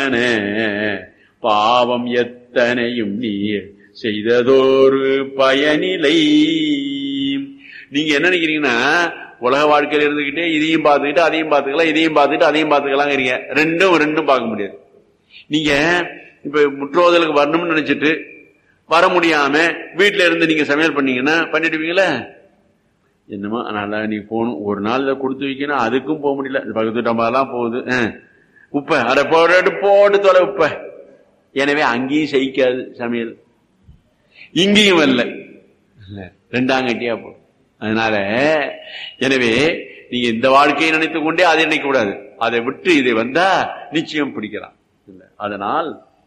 பாவம் எத்தனையும் நீர் செய்ததோரு பயனிலை நீங்க என்ன நினைக்கிறீங்கன்னா உலக வாழ்க்கையில இருந்துகிட்டே இதையும் பார்த்துக்கிட்டு அதையும் பார்த்துக்கலாம் இதையும் பார்த்துட்டு அதையும் பார்த்துக்கலாங்கிறீங்க ரெண்டும் ரெண்டும் பார்க்க முடியாது நீங்க இப்ப முற்றோதலுக்கு வரணும்னு நினைச்சிட்டு வர முடியாம வீட்டுல இருந்து நீங்க சமையல் பண்ணீங்கன்னா பண்ணிடுவீங்களா என்னமோ நல்லா நீ போகணும் ஒரு நாள்ல கொடுத்து வைக்கணும் அதுக்கும் போக முடியல இந்த பக்கத்து டம்பாலாம் போகுது அஹ். உப்ப அட போட்டு போட்டு தொலை உப்ப எனவே அங்கேயும் சகிக்காது சமையல் இங்கேயும் வரல இல்ல, ரெண்டாங்கட்டியா போ அதனால எனவே நீங்க இந்த வாழ்க்கையை நினைத்துக் கொண்டே அதை நினைக்க கூடாது அதை விட்டு இது வந்தா நிச்சயம் பிடிக்கலாம் இல்ல அதனால்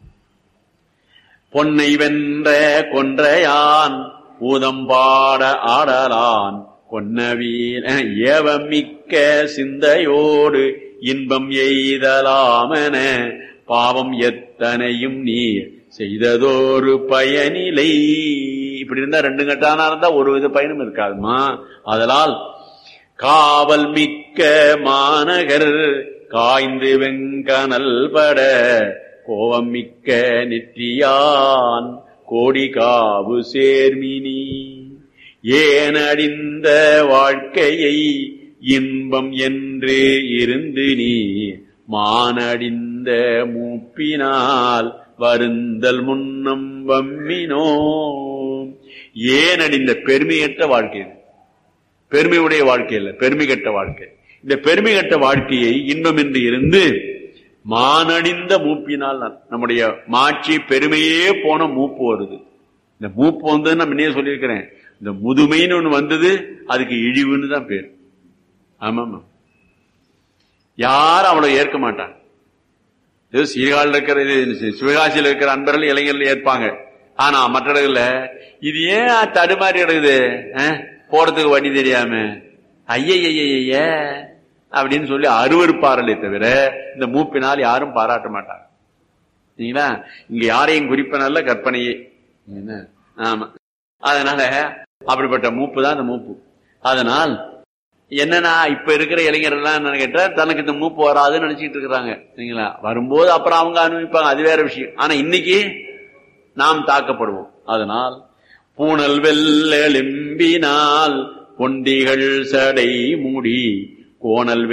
பொன்னை வென்ற கொன்றையான் பூதம் பாட ஆடலான் கொன்னவீர் ஏவமிக்க சிந்தையோடு இன்பம் எய்தலாமென பாவம் எத்தனையும் நீர் செய்ததோரு பயனிலை இப்படி இருந்தா ரெண்டு கட்டானா இருந்தா ஒரு வித பயனும் இருக்காதுமா அதனால் காவல் மிக்க மாநகர் காய்ந்து வெங்கனல் பட கோவம் மிக்க நெற்றியான் கோடி காவு சேர்மினி ஏனடிந்த வாழ்க்கையை இன்பம் என்று இருந்து நீ மானடிந்த மூப்பினால் வருந்தல் முன்னம் வம்மினோ ஏனடிந்த பெருமையற்ற வாழ்க்கை இது பெருமையுடைய வாழ்க்கை இல்ல பெருமை கட்ட வாழ்க்கை இந்த பெருமை கட்ட வாழ்க்கையை இன்பம் என்று இருந்து மானடிந்த மூப்பினால் நான் நம்முடைய மாட்சி பெருமையே போன மூப்பு வருது இந்த மூப்பு வந்து நான் முன்னே சொல்லியிருக்கிறேன் இந்த முதுமைன்னு ஒண்ணு வந்தது அதுக்கு இழிவுன்னு தான் பேர் ஆமாமா யாரும் அவளை ஏற்க மாட்டாங்க இது சீர்காழில் இருக்கிற இது சிவகாசியில் இருக்கிற அன்பர்கள் இளைஞர்கள் ஏற்பாங்க ஆனா மற்ற இடங்கள்ல இது ஏன் தடுமாறி கிடக்குது அஹ், போறதுக்கு வழி தெரியாம ஐயய்ய அப்படின்னு சொல்லி அருவருப்பார்களே தவிர இந்த மூப்பினால் யாரும் பாராட்ட மாட்டாங்க சரிங்களா இங்க யாரையும் குறிப்பனல்ல கற்பனையே என்ன? ஆமா அதனால அப்படிப்பட்ட மூப்பு தான் இந்த மூப்பு அதனால் என்னன்னா இப்ப இருக்கிற இளைஞர்கள் என்ன கேட்டா தனக்கு இந்த மூப்பு வராதுன்னு நினைச்சிட்டு இருக்கிறாங்க சரிங்களா வரும்போது அப்புறம் அவங்க அனுபவிப்பாங்க அது வேற விஷயம் ஆனா இன்னைக்கு நாம் தாக்கப்படுவோம் அதனால் பூனல் வெள்ளெலும்பினால் பொண்டிகள் சடை மூடி கோணல்